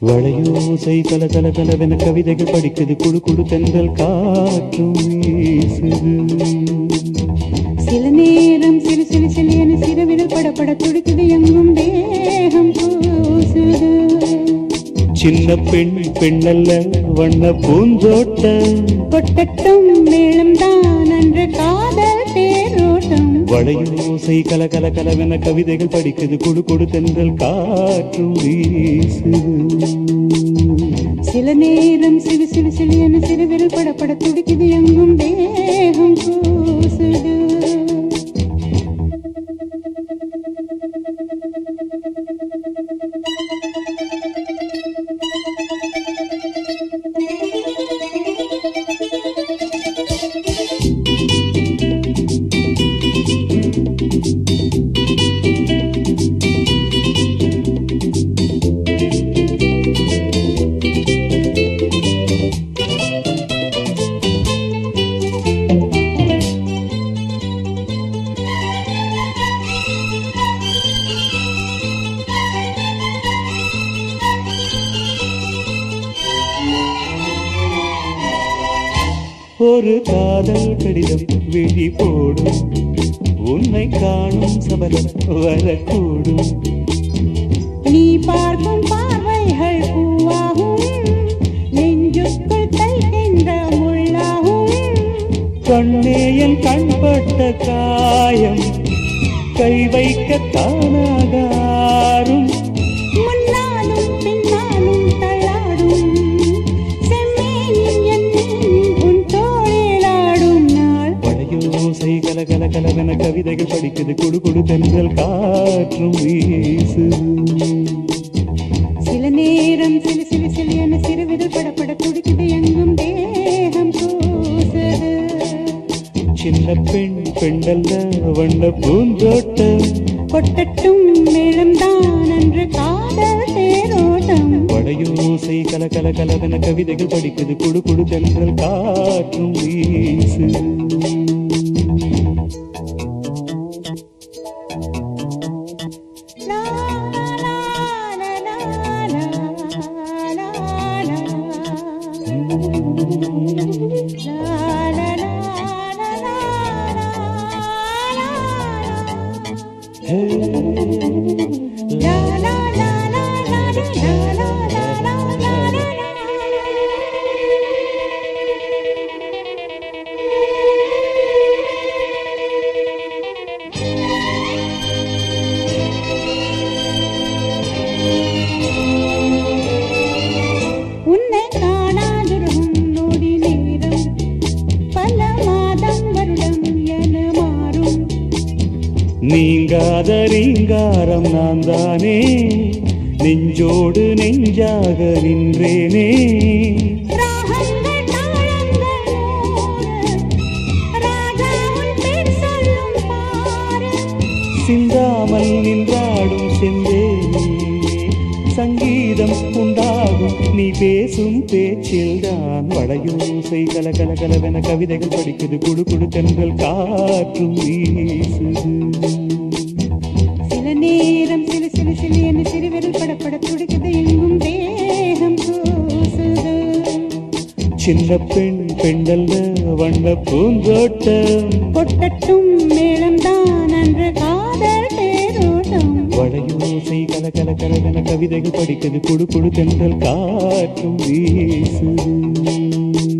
வளையோசை கல கல கலவென கவிதைகள் படிக்குது குழு குழு தென்றல் காற்றும் வீசுது சில நேரம் சிறு சிறு சிறு என சிறுவிரல் படப்பட துடிக்குது எங்கும் தேகம் கூசுது சின்ன பெண் பெண்ணல்ல வண்ண பூந்தோட்டம் கொட்டட்டும் மேளம் தான் அன்று காதல் தேரோட்டம் வளையோசை கல கல கலவென கவிதைகள் படிக்குது குழு குழு தென்றல் காற்றும் வீசுது சில நேரம் சிறு சிறு சிறு என சிறுவிரல் படப்பட துடிக்குது எங்கும் தேகம் கூசுது ஒரு காதல் கடிதம் விழி போடும் உன்னை காணும் சபலம் வரக்கூடும் நீ பார்க்கும் பார்வைகள் பூவாகும் நெஞ்சுக்குள் தைக்கின்ற முள்ளாகும் கண்ணேயன் கண்பட்ட காயம் கை வைக்க தானாகாரும் முன்னாலும் பின்னாலும் தள்ளாடும் செம்மேனின் என் உன் தோளிலாடும் நாள் வளையோசை கல கல கலவென கவிதைகள் படிக்குது குடு குடு தென்றல் காற்றும் வீசுது சில நேரம் சிலு சிலு சிலு என சிறுவிரல் படப்பட துடிக்குது எங்கும் தேகம் கூசுது சின்ன பெண் பெண்டல்ல வண்ண பூந்தோட்டம் கொட்டட்டும் மேளம் தான் அன்று காதல் தேரோட்டம் வளையோசை கல கல கலவென கவிதைகள் படிக்குது குடு குடு தென்றல் காற்றும் வீசுது லா, லா, லா, லா, லா, லா, லா. லா, லா, லா, லா, லா, ஹே, லா, லா, லா, லா, லா, லா, லா, லா, லா, லா, லா, லா. உன்னை காணாதிருக்கும் நொடி நேரம் பல மாதம் வருடம் என மாறும் நீங்காத ரீங்காரம் நான் தானே நெஞ்சோடு நெஞ்சாக நின்றேனே ராகங்கள் தாளங்கள் நூறு ராஜா உன் பேர் சொல்லும் பாரு சிந்தாமல் நின்றாடும் செந்தேனே சங்கீதம் உண்டாகும் நீ பேசும் பேச்சில் தான் வளையோசை கல கல கலவென கவிதைகள் படிக்குது குடு குடு தென்றல் காற்றும் வீசுது சில நேரம் சிலு சிலு சிலு என சிறுவிரல் படப்பட துடிக்குது எங்கும் தேகம் கூசுது சின்ன பெண் பெண்டல்ல வண்ண பூந்தோட்டம் கொட்டட்டும் மேளம் தான் அன்று காதல் தேரோட்டம் வளையோசை கல கல கலவென கவிதைகள் படிக்குது குடு குடு தென்றல் காற்றும் வீசுது